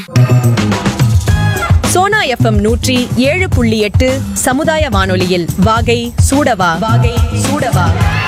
Sona FM நூற்றி ஏழு புள்ளி எட்டு சமுதாய வானொலியில் வாகை சூடவா வாகை சூடவா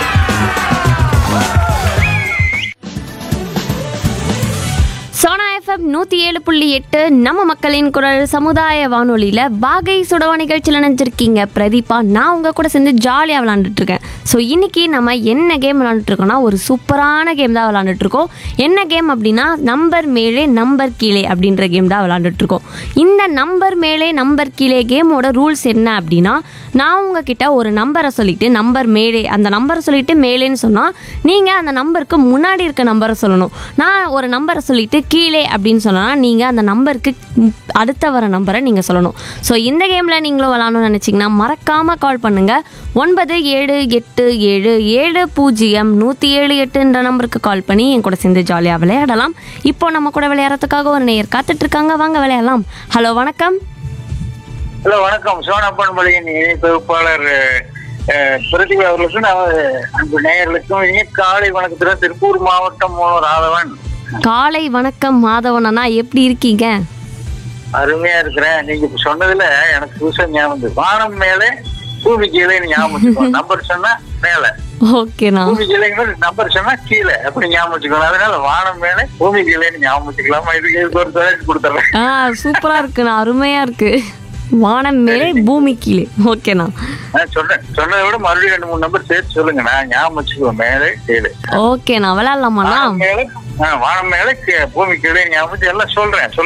சோனா எஃப்எம் நூற்றி ஏழு புள்ளி எட்டு நம்ம மக்களின் குரல் சமுதாய வானொலியில் வாகை சுடவா நிகழ்ச்சியில் நினைச்சிருக்கீங்க பிரதீபா நான் உங்கள் கூட சேர்ந்து ஜாலியாக விளாண்டுட்டு இருக்கேன் ஸோ இன்னைக்கு நம்ம என்ன கேம் விளாண்டுட்டு இருக்கோம்னா ஒரு சூப்பரான கேம் தான் விளாண்டுட்டு இருக்கோம் என்ன கேம் அப்படின்னா நம்பர் மேலே நம்பர் கீழே அப்படின்ற கேம் தான் விளாண்டுட்டு இருக்கோம் இந்த நம்பர் மேலே நம்பர் கீழே கேமோட ரூல்ஸ் என்ன அப்படின்னா நான் உங்ககிட்ட ஒரு நம்பரை சொல்லிட்டு நம்பர் மேலே அந்த நம்பரை சொல்லிட்டு மேலேன்னு சொன்னால் நீங்கள் அந்த நம்பருக்கு முன்னாடி இருக்க நம்பரை சொல்லணும் நான் ஒரு நம்பரை சொல்லிட்டு கீழே அப்படின்னு சொன்னா நீங்கள் அந்த நம்பருக்கு ம், அடுத்த வர நம்பரை நீங்கள் சொல்லணும் ஸோ இந்த கேமில் நீங்களும் விளாடணும்னு நினச்சிங்கன்னா மறக்காமல் கால் பண்ணுங்கள் ஒன்பது ஏழு எட்டு ஏழு ஏழு பூஜ்ஜியம் நூற்றி ஏழு எட்டுன்ற நம்பருக்கு கால் பண்ணி என் கூட சேர்ந்து ஜாலியாக விளையாடலாம் இப்போ நம்ம கூட விளையாடுறதுக்காக ஒரு நேயர் காத்துட்டு இருக்காங்க வாங்க விளையாடலாம் ஹலோ வணக்கம் ஹலோ வணக்கம் சோனாப்பன் மொழியின் இணை தொகுப்பாளர் அஹ், பிரதிபா அவர்களுக்கு நான் அன்பு நேயர்களுக்கும் இனிய காலை வணக்கத்துல திருப்பூர் மாவட்டம் மூலம் ராதவன் காலை வணக்கம் மாதவன் அண்ணா எப்படி இருக்கீங்க அருமையா இருக்கிறேன் நீங்க இப்ப சொன்னதுல எனக்கு புதுசா ஞாபகம் வந்து வானம் மேலே பூமி கீழே ஞாபகம் வச்சுக்கோ நம்பர் சொன்னா மேல ஓகேண்ணா பூமி கீழே நம்பர் சொன்னா கீழே அப்படி ஞாபகம் வச்சுக்கணும் அதனால வானம் மேலே பூமி கீழேன்னு ஞாபகம் வச்சுக்கலாமா இதுக்கு இதுக்கு ஒரு தொலைச்சு கொடுத்துறேன் ஆ சூப்பரா இருக்குண்ணா அருமையா இருக்கு வானம் மேலே பூமி கீழே ஓகேண்ணா நான் சொன்னேன் சொன்னதை விட மறுபடியும் ரெண்டு மூணு நம்பர் சேர்த்து சொல்லுங்க நான் ஞாபகம் வச்சுக்குவேன் மேலே கீழே ஓகேண்ணா விளையாடலாமாண்ணா வானம் மேல ஆ, வானம் மேல கீ- பூமி கீழே ஞாபகம் வச்சு எல்லாம் சொல்றேன்